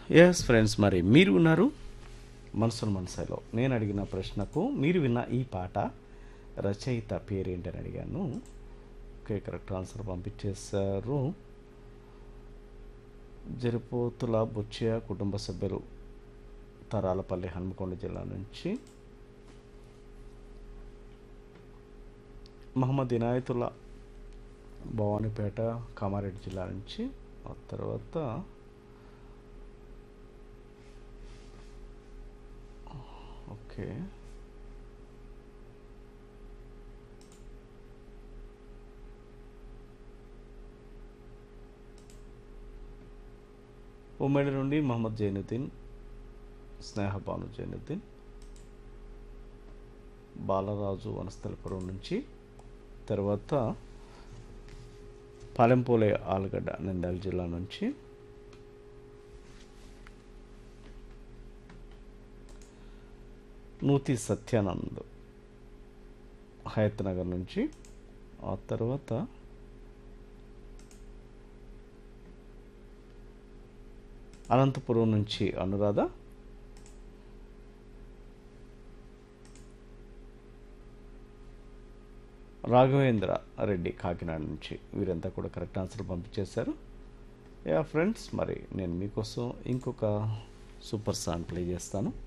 yes friends మరి మీరు ఉన్నారు మనసును మనసులో నేను అడిగిన ప్రశ్నకు మీరు విన్న ఈ పాట రచయిత పేరేంటని అడిగాను ఓకే కరెక్ట్ ఆన్సర్ పంపించేశారు జరిపోతుల బుచ్చయ్య కుటుంబ సభ్యులు తరాలపల్లి హన్మకొండ జిల్లా నుంచి మహమ్మద్ ఇనాయతుల్లా భవానీపేట కామారెడ్డి జిల్లా నుంచి ఆ తర్వాత ఓకే ఉమ్మడి నుండి మహమ్మద్ జైనుద్దీన్ స్నేహబాను జైనుద్దీన్ బాలరాజు వనస్థలపురం నుంచి తర్వాత పాలెంపోలే ఆలుగడ్డ నంద్యాల జిల్లా నుంచి నూతి సత్యానంద్ హయత్ నగర్ నుంచి ఆ తర్వాత అనంతపురం నుంచి అనురాధ రాఘవేంద్ర రెడ్డి కాకినాడ నుంచి వీరంతా కూడా కరెక్ట్ ఆన్సర్ పంపించేశారు యా ఫ్రెండ్స్ మరి నేను మీకోసం ఇంకొక సూపర్ సాంగ్ ప్లే చేస్తాను